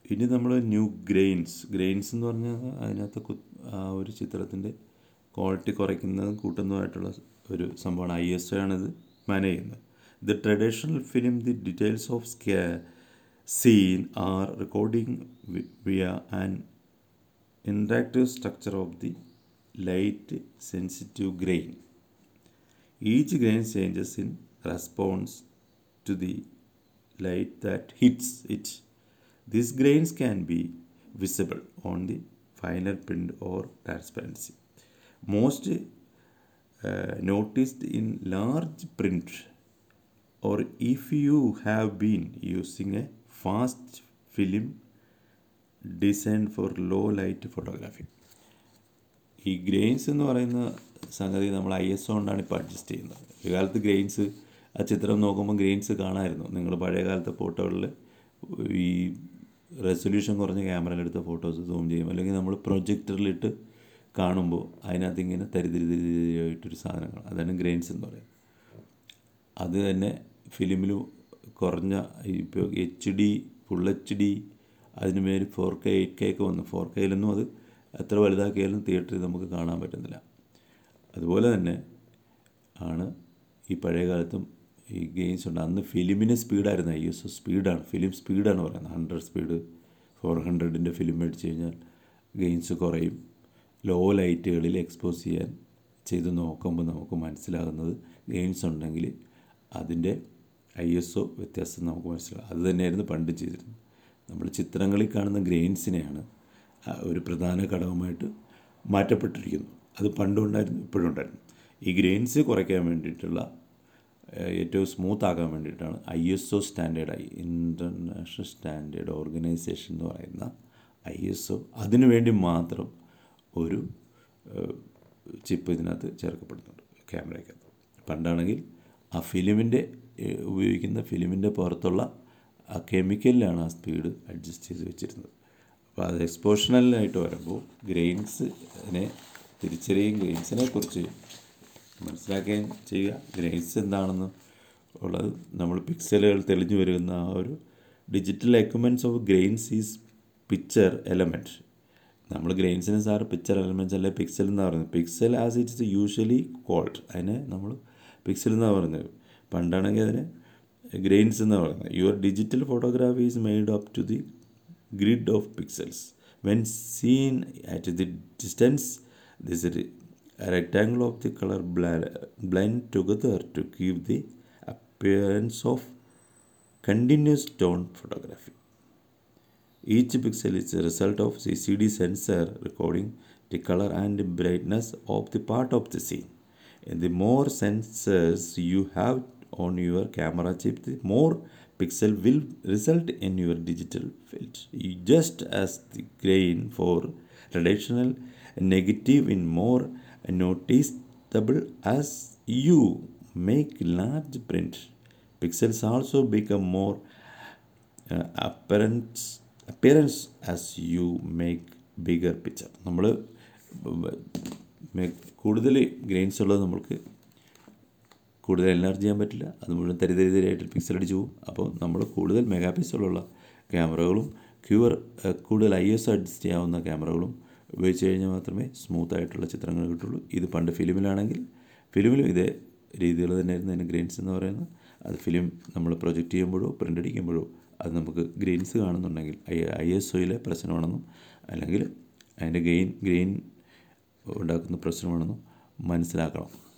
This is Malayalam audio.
ഇനി നമ്മൾ ന്യൂ ഗ്രെയിൻസ് ഗ്രെയിൻസ് എന്ന് പറഞ്ഞാൽ അതിനകത്ത് കു ആ ഒരു ചിത്രത്തിൻ്റെ ക്വാളിറ്റി കുറയ്ക്കുന്നതും കൂട്ടുന്നതുമായിട്ടുള്ള ഒരു സംഭവമാണ് ഐ എസ് ഒ ആണിത് മാനേജ് ചെയ്യുന്നത് the traditional film the details of സ്കേ scene are recording via and interactive structure of the light sensitive grain. Each grain changes in response to the light that hits it. These grains can be visible on the final print or transparency. Most uh, noticed in large print or if you have been using a fast film design for low light photography ഈ ഗ്രെയിൻസ് എന്ന് പറയുന്ന സംഗതി നമ്മൾ ഐ എസ് ഒ കൊണ്ടാണ് ഇപ്പോൾ അഡ്ജസ്റ്റ് ചെയ്യുന്നത് ഒരു കാലത്ത് ഗ്രെയിൻസ് ആ ചിത്രം നോക്കുമ്പോൾ ഗ്രെയിൻസ് കാണാമായിരുന്നു നിങ്ങൾ പഴയ കാലത്തെ ഫോട്ടോകളിൽ ഈ റെസൊല്യൂഷൻ കുറഞ്ഞ ക്യാമറയിലെടുത്ത ഫോട്ടോസ് സൂം ചെയ്യും അല്ലെങ്കിൽ നമ്മൾ പ്രൊജക്ടറിലിട്ട് കാണുമ്പോൾ അതിനകത്ത് ഇങ്ങനെ തരിതിരി തരിതിരിയായിട്ടൊരു സാധനങ്ങൾ അതാണ് ഗ്രെയിൻസ് എന്ന് പറയുന്നത് അത് തന്നെ ഫിലിമിൽ കുറഞ്ഞ ഇപ്പോൾ H D full H D അതിന് മേൽ ഫോർ കെ എയ്റ്റ് കെ ഒക്കെ വന്നു ഫോർ കെയിലൊന്നും അത് എത്ര വലുതാക്കിയാലും തിയേറ്ററിൽ നമുക്ക് കാണാൻ പറ്റുന്നില്ല അതുപോലെ തന്നെ ആണ് ഈ പഴയ കാലത്തും ഈ ഗെയിംസ് ഉണ്ട് അന്ന് ഫിലിമിന് സ്പീഡായിരുന്നു ഐ എസ് ഒ സ്പീഡാണ് ഫിലിം സ്പീഡാണ് പറയുന്നത് ഹൺഡ്രഡ് സ്പീഡ് ഫോർ ഹൺഡ്രഡിൻ്റെ ഫിലിം മേടിച്ച് കഴിഞ്ഞാൽ ഗെയിംസ് കുറയും ലോ ലൈറ്റുകളിൽ എക്സ്പോസ് ചെയ്യാൻ ചെയ്ത് നോക്കുമ്പോൾ നമുക്ക് മനസ്സിലാകുന്നത് ഗെയിംസ് ഉണ്ടെങ്കിൽ അതിൻ്റെ ഐ എസ് ഒ വ്യത്യാസം നമുക്ക് മനസ്സിലാകും അത് തന്നെയായിരുന്നു പണ്ട് ചെയ്തിരുന്നത് നമ്മൾ ചിത്രങ്ങളിൽ കാണുന്ന ഗ്രെയിൻസിനെയാണ് ഒരു പ്രധാന ഘടകമായിട്ട് മാറ്റപ്പെട്ടിരിക്കുന്നു അത് പണ്ടും ഉണ്ടായിരുന്നു ഇപ്പോഴും ഉണ്ടായിരുന്നു ഈ ഗ്രെയിൻസ് കുറയ്ക്കാൻ വേണ്ടിയിട്ടുള്ള ഏറ്റവും സ്മൂത്ത് ആക്കാൻ വേണ്ടിയിട്ടാണ് ഐ എസ് ഒ സ്റ്റാൻഡേർഡായി ഇൻ്റർനാഷണൽ സ്റ്റാൻഡേർഡ് ഓർഗനൈസേഷൻ എന്ന് പറയുന്ന ഐ എസ് ഒ അതിനു വേണ്ടി മാത്രം ഒരു ചിപ്പ് ഇതിനകത്ത് ചേർക്കപ്പെടുന്നുണ്ട് ക്യാമറയ്ക്കകത്ത് പണ്ടാണെങ്കിൽ ആ ഫിലിമിൻ്റെ ഉപയോഗിക്കുന്ന ഫിലിമിൻ്റെ പുറത്തുള്ള ആ കെമിക്കലിലാണ് ആ സ്പീഡ് അഡ്ജസ്റ്റ് ചെയ്ത് വെച്ചിരുന്നത് അപ്പോൾ അത് എക്സ്പോഷണലായിട്ട് വരുമ്പോൾ ഗ്രെയിൻസിനെ തിരിച്ചറിയുകയും ഗ്രെയിൻസിനെ കുറിച്ച് മനസ്സിലാക്കുകയും ചെയ്യുക ഗ്രെയിൻസ് എന്താണെന്ന് ഉള്ളത് നമ്മൾ പിക്സലുകൾ തെളിഞ്ഞു വരുന്ന ആ ഒരു digital equipments of grains is picture element നമ്മൾ ഗ്രെയിൻസിന് സാർ പിക്ചർ എലമെൻറ്റ്സ് അല്ലെ പിക്സൽ എന്നാണ് പറയുന്നത് pixel as it's usually called അതിനെ നമ്മൾ പിക്സൽ എന്നാണ് പറയുന്നത് പണ്ടാണെങ്കിൽ അതിനെ ഗ്രെയിൻസ് എന്ന് പറയുന്നത് your digital photography is made up to the grid of pixels when seen at the distance this rectangle of the color blend together to give the appearance of continuous tone photography. Each pixel is a result of CCD sensor recording the color and brightness of the part of the scene. And the more sensors you have on your camera chip, the more pixel will result in your digital field. Just as the grain for traditional negative in more noticeable as you make large print. Pixels also become more uh, apparent appearance as you make bigger picture. നമ്മൾ കൂടുതൽ ഗ്രെയിൻസ് ഉള്ളത് നമ്മൾക്ക് കൂടുതൽ എൻലാർജ് ചെയ്യാൻ പറ്റില്ല അത് മുഴുവൻ തരിതരിതരായിട്ട് പിക്സൽ അടിച്ചു പോകും അപ്പോൾ നമ്മൾ കൂടുതൽ മെഗാ പിക്സലുള്ള ക്യാമറകളും ക്യൂർ കൂടുതൽ ഐ എസ് അഡ്ജസ്റ്റ് ചെയ്യാവുന്ന ക്യാമറകളും ഉപയോഗിച്ച് കഴിഞ്ഞാൽ മാത്രമേ സ്മൂത്ത് ആയിട്ടുള്ള ചിത്രങ്ങൾ കിട്ടുള്ളൂ ഇത് പണ്ട് ഫിലിമിലാണെങ്കിൽ ഫിലിമിലും ഇതേ രീതികൾ തന്നെയായിരുന്നു അതിന് ഗ്രെയിൻസ് എന്ന് പറയുന്നത് അത് ഫിലിം നമ്മൾ പ്രൊജക്റ്റ് ചെയ്യുമ്പോഴോ പ്രിൻ്റ് അടിക്കുമ്പോഴോ അത് നമുക്ക് ഗ്രെയിൻസ് കാണുന്നുണ്ടെങ്കിൽ ഐ ഐ എസ് ഒയിലെ പ്രശ്നമാണെന്നും അല്ലെങ്കിൽ അതിൻ്റെ ഗെയിൻ ഗ്രെയിൻ ഉണ്ടാക്കുന്ന പ്രശ്നമാണെന്നും മനസ്സിലാക്കണം